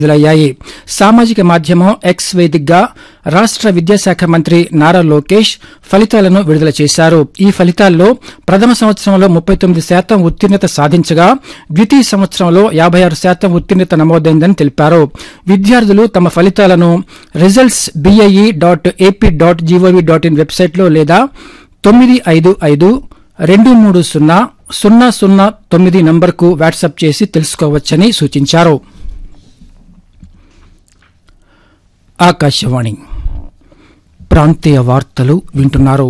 విడుదలయ్యాయి సామాజిక మాధ్యమం ఎక్స్ వేదికగా రాష్ట విద్యాశాఖ మంత్రి నారా లోకేష్ ఫలితాలను విడుదల చేశారు ఈ ఫలితాల్లో ప్రథమ సంవత్సరంలో ముప్పై తొమ్మిది శాతం ఉత్తీర్ణత సాధించగా ద్వితీయ సంవత్సరంలో యాభై ఆరు శాతం ఉత్తీర్ణత నమోదైందని తెలిపారు విద్యార్థులు తమ ఫలితాలను results BIE dot AP dot G O V dot in వెబ్సైట్లో లేదా తొమ్మిది ఐదు ఐదు రెండు మూడు సున్నా సున్నా సున్నా తొమ్మిది నంబర్కు వాట్సాప్ చేసి తెలుసుకోవచ్చని సూచించారు ఆకాశవాణి ప్రాంతీయ వార్తలు వింటున్నారు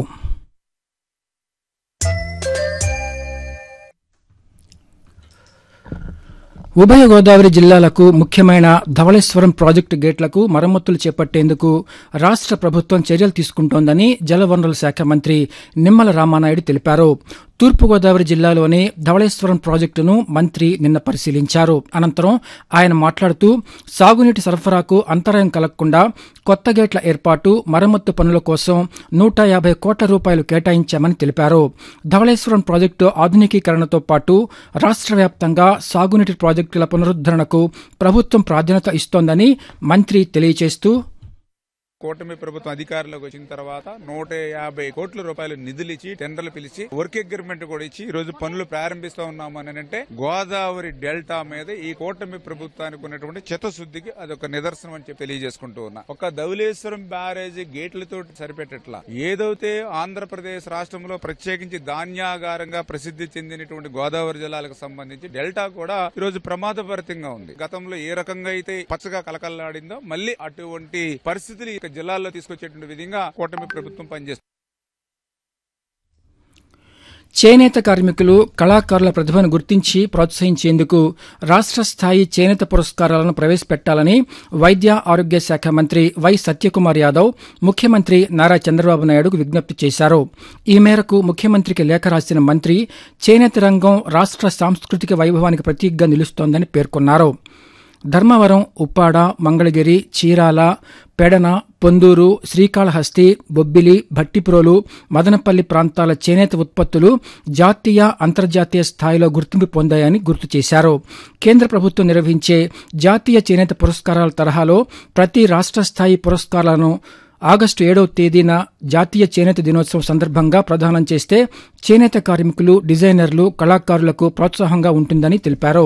ఉభయ గోదావరి జిల్లాలకు ముఖ్యమైన ధవళేశ్వరం ప్రాజెక్టు గేట్లకు మరమ్మతులు చేపట్టేందుకు రాష్ట ప్రభుత్వం చర్యలు తీసుకుంటోందని జలవనరుల శాఖ మంత్రి నిమ్మల రామానాయుడు తెలిపారు తూర్పుగోదావరి జిల్లాలోని ధవళేశ్వరం ప్రాజెక్టును మంత్రి నిన్న పరిశీలించారు అనంతరం ఆయన మాట్లాడుతూ సాగునీటి సరఫరాకు అంతరాయం కలగకుండా కొత్త గేట్ల ఏర్పాటు మరమ్మత్తు పనుల కోసం నూట యాభై కోట్ల రూపాయలు కేటాయించామని తెలిపారు ధవళేశ్వరం ప్రాజెక్టు ఆధునికీకరణతో పాటు రాష్ట్ర వ్యాప్తంగా సాగునీటి ప్రాజెక్టుల పునరుద్దరణకు ప్రభుత్వం ప్రాధాన్యత ఇస్తోందని మంత్రి తెలియజేస్తూ కూటమి ప్రభుత్వం అధికారంలోకి వచ్చిన తర్వాత నూట యాభై కోట్ల రూపాయలు నిధులు ఇచ్చి టెండర్లు పిలిచి వర్క్ అగ్రిమెంట్ కూడా ఇచ్చి ఈ రోజు పనులు ప్రారంభిస్తా ఉన్నాము అని అంటే గోదావరి డెల్టా మీద ఈ కూటమి ప్రభుత్వానికి ఉన్నటువంటి చిత్తశుద్ధికి అది ఒక నిదర్శనం అని చెప్పి తెలియజేసుకుంటూ ఉన్నా ఒక ధవలేశ్వరం బ్యారేజీ గేట్లతో సరిపెట్టట్లా ఏదైతే ఆంధ్రప్రదేశ్ రాష్ట్రంలో ప్రత్యేకించి ధాన్యాగారంగా ప్రసిద్ధి చెందినటువంటి గోదావరి జిల్లాలకు సంబంధించి డెల్టా కూడా ఈ రోజు ప్రమాదభరితంగా ఉంది గతంలో ఏ రకంగా అయితే పచ్చగా కలకల్లాడిందో మళ్ళీ అటువంటి పరిస్థితులు ఇక జిల్లాల్లో తీసుకొచ్చేటువంటి విధంగా కూటమి ప్రభుత్వం పనిచేస్తుంది చేనేత కార్మికులు కళాకారుల ప్రతిభను గుర్తించి ప్రోత్సహించేందుకు రాష్ట స్థాయి చేనేత పురస్కారాలను ప్రవేశపెట్టాలని వైద్య ఆరోగ్య శాఖ మంత్రి వై సత్యకుమార్ యాదవ్ ముఖ్యమంత్రి నారా చంద్రబాబు నాయుడుకు విజ్ఞప్తి చేశారు ఈ మేరకు ముఖ్యమంత్రికి లేఖ రాసిన మంత్రి చేనేత రంగం రాష్ట సాంస్కృతిక వైభవానికి ప్రతీకగా నిలుస్తోందని పేర్కొన్నారు ధర్మవరం ఉప్పాడ మంగళగిరి చీరాల పెడన పొందూరు శ్రీకాళహస్తి బొబ్బిలి భట్టిప్రోలు మదనపల్లి ప్రాంతాల చేనేత ఉత్పత్తులు జాతీయ అంతర్జాతీయ స్థాయిలో గుర్తింపు పొందాయని గుర్తు చేశారు కేంద్ర ప్రభుత్వం నిర్వహించే జాతీయ చేనేత పురస్కారాల తరహాలో ప్రతి రాష్ట స్థాయి పురస్కారాలను ఆగస్టు ఏడవ తేదీన జాతీయ చేనేత దినోత్సవం సందర్భంగా ప్రదానం చేస్తే చేనేత కార్మికులు డిజైనర్లు కళాకారులకు ప్రోత్సాహంగా ఉంటుందని తెలిపారు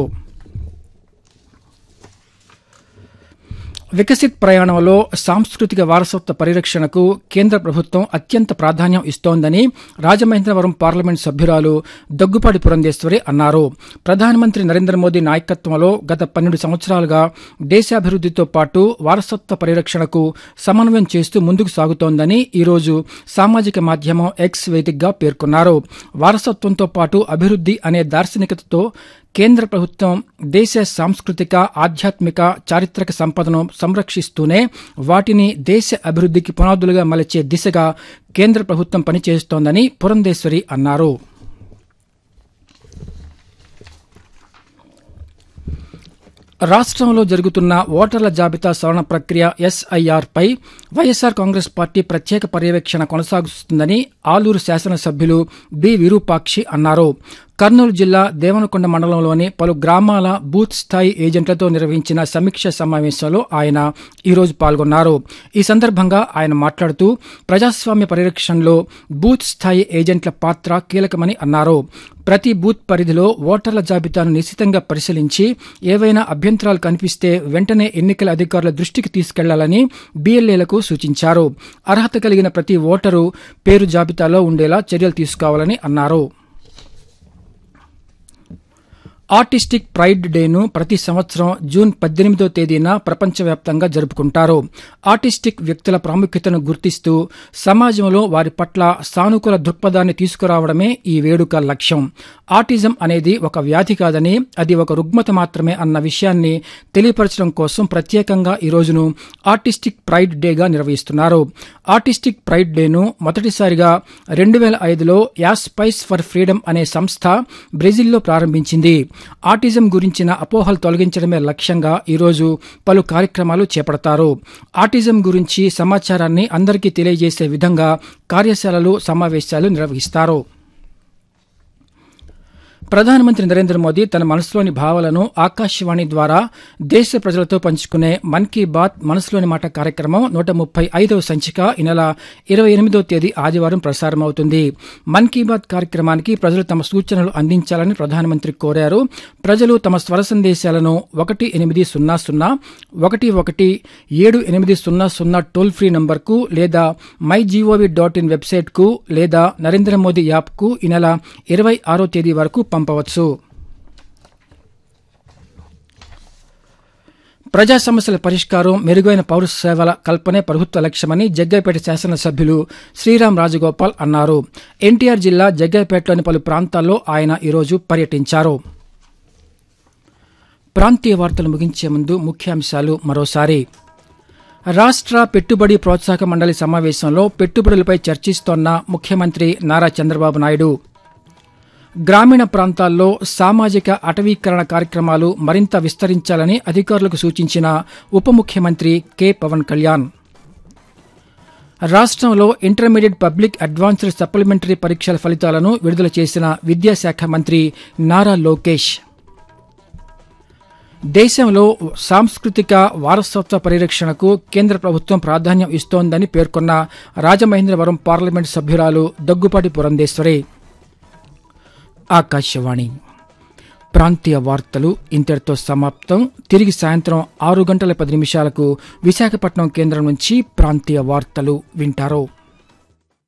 వికసిత్ ప్రయాణంలో సాంస్కృతిక వారసత్వ పరిరక్షణకు కేంద్ర ప్రభుత్వం అత్యంత ప్రాధాన్యం ఇస్తోందని రాజమహేంద్రవరం పార్లమెంట్ సభ్యురాలు దగ్గుపాటి పురంధేశ్వరి అన్నారు ప్రధానమంత్రి నరేంద్ర మోదీ నాయకత్వంలో గత పన్నెండు సంవత్సరాలుగా దేశాభివృద్దితో పాటు వారసత్వ పరిరక్షణకు సమన్వయం చేస్తూ ముందుకు సాగుతోందని ఈరోజు సామాజిక మాధ్యమం ఎక్స్ వేదికగా పేర్కొన్నారు వారసత్వంతో పాటు అభివృద్ది అనే దార్శనికతతో కేంద్ర ప్రభుత్వం దేశ సాంస్కృతిక ఆధ్యాత్మిక చారిత్రక సంపదను సంరక్షిస్తూనే వాటిని దేశ అభివృద్దికి పునాదులుగా మలచే దిశగా కేంద్ర ప్రభుత్వం పనిచేస్తోందని పురంధేశ్వరి అన్నారు రాష్ట్రంలో జరుగుతున్న ఓటర్ల జాబితా సవరణ ప్రక్రియ ఎస్ఐఆర్ పై వైఎస్సార్ కాంగ్రెస్ పార్టీ ప్రత్యేక పర్యవేక్షణ కొనసాగుతుందని ఆలూరు శాసనసభ్యులు బి విరూపాక్షి అన్నారు కర్నూలు జిల్లా దేవనకొండ మండలంలోని పలు గ్రామాల బూత్ స్థాయి ఏజెంట్లతో నిర్వహించిన సమీక్ష సమావేశంలో ఆయన ఈరోజు పాల్గొన్నారు ఈ సందర్భంగా ఆయన మాట్లాడుతూ ప్రజాస్వామ్య పరిరక్షణలో బూత్ స్థాయి ఏజెంట్ల పాత్ర కీలకమని అన్నారు ప్రతి బూత్ పరిధిలో ఓటర్ల జాబితాను నిశితంగా పరిశీలించి ఏవైనా అభ్యంతరాలు కనిపిస్తే వెంటనే ఎన్నికల అధికారుల దృష్టికి తీసుకెళ్లాలని బీఎల్ఏలకు సూచించారు అర్హత కలిగిన ప్రతి ఓటరు పేరు జాబితాలో ఉండేలా చర్యలు తీసుకోవాలని అన్నారు ఆర్టిస్టిక్ ప్రైడ్ డేను ప్రతి సంవత్సరం జూన్ పద్దెనిమిదో తేదీన ప్రపంచవ్యాప్తంగా జరుపుకుంటారు ఆర్టిస్టిక్ వ్యక్తుల ప్రాముఖ్యతను గుర్తిస్తూ సమాజంలో వారి పట్ల సానుకూల దృక్పథాన్ని తీసుకురావడమే ఈ వేడుక లక్ష్యం ఆటిజం అనేది ఒక వ్యాధి కాదని అది ఒక రుగ్మత మాత్రమే అన్న విషయాన్ని తెలియపరచడం కోసం ప్రత్యేకంగా ఈ రోజును ఆర్టిస్టిక్ ప్రైడ్ డేగా నిర్వహిస్తున్నారు ఆర్టిస్టిక్ ప్రైడ్ డేను మొదటిసారిగా రెండు వేల ఐదులో యాస్పైస్ ఫర్ ఫ్రీడమ్ అనే సంస్థ బ్రెజిల్లో ప్రారంభించింది ఆటిజం గురించిన అపోహలు తొలగించడమే లక్ష్యంగా ఈరోజు పలు కార్యక్రమాలు చేపడతారు ఆటిజం గురించి సమాచారాన్ని అందరికీ తెలియజేసే విధంగా కార్యశాలలు సమావేశాలు నిర్వహిస్తారు ప్రధానమంత్రి నరేంద్ర మోదీ తన మనసులోని భావాలను ఆకాశవాణి ద్వారా దేశ ప్రజలతో పంచుకునే మన్ కీ బాత్ మనసులోని మాట కార్యక్రమం నూట ముప్పై ఐదవ సంచిక ఈ నెల ఇరవై ఎనిమిదవ తేదీ ఆదివారం ప్రసారమవుతుంది మన్ కీ బాత్ కార్యక్రమానికి ప్రజలు తమ సూచనలు అందించాలని ప్రధానమంత్రి కోరారు ప్రజలు తమ స్వర సందేశాలను ఒకటి ఎనిమిది సున్నా సున్నా ఒకటి ఒకటి ఏడు ఎనిమిది సున్నా సున్నా టోల్ ఫ్రీ నంబర్కు లేదా మై జీఓవి డాట్ ఇన్ వెబ్సైట్కు లేదా నరేంద్ర మోదీ యాప్కు ఈ నెల ఇరవై ఆరో తేదీ వరకు పంపవచ్చు ప్రజా సమస్యల పరిష్కారం మెరుగైన పౌర సేవల కల్పనే ప్రభుత్వ లక్ష్యమని జగ్గైపేట శాసనసభ్యులు శ్రీరామ్ రాజగోపాల్ అన్నారు ఎన్టీఆర్ జిల్లా జగ్గైపేటలోని పలు ప్రాంతాల్లో ఆయన ఈరోజు పర్యటించారు ప్రాంతీయ వార్తలు ముగించే ముందు ముఖ్యాంశాలు మరోసారి రాష్ట్ర పెట్టుబడి ప్రోత్సాహక మండలి సమావేశంలో పెట్టుబడులపై చర్చిస్తోన్న ముఖ్యమంత్రి నారా చంద్రబాబు నాయుడు గ్రామీణ ప్రాంతాల్లో సామాజిక అటవీకరణ కార్యక్రమాలు మరింత విస్తరించాలని అధికారులకు సూచించిన ఉప ముఖ్యమంత్రి కె పవన్ కళ్యాణ్ రాష్ట్రంలో ఇంటర్మీడియట్ పబ్లిక్ అడ్వాన్స్డ్ సప్లిమెంటరీ పరీక్షల ఫలితాలను విడుదల చేసిన విద్యాశాఖ మంత్రి నారా లోకేష్ దేశంలో సాంస్కృతిక వారసత్వ పరిరక్షణకు కేంద్ర ప్రభుత్వం ప్రాధాన్యం ఇస్తోందని పేర్కొన్న రాజమహేంద్రవరం పార్లమెంటు సభ్యురాలు దగ్గుపాటి పురంధేశ్వరి ఆకాశవాణి ప్రాంతీయ వార్తలు ఇంతటితో సమాప్తం తిరిగి సాయంత్రం ఆరు గంటల పది నిమిషాలకు విశాఖపట్నం కేంద్రం నుంచి ప్రాంతీయ వార్తలు వింటారు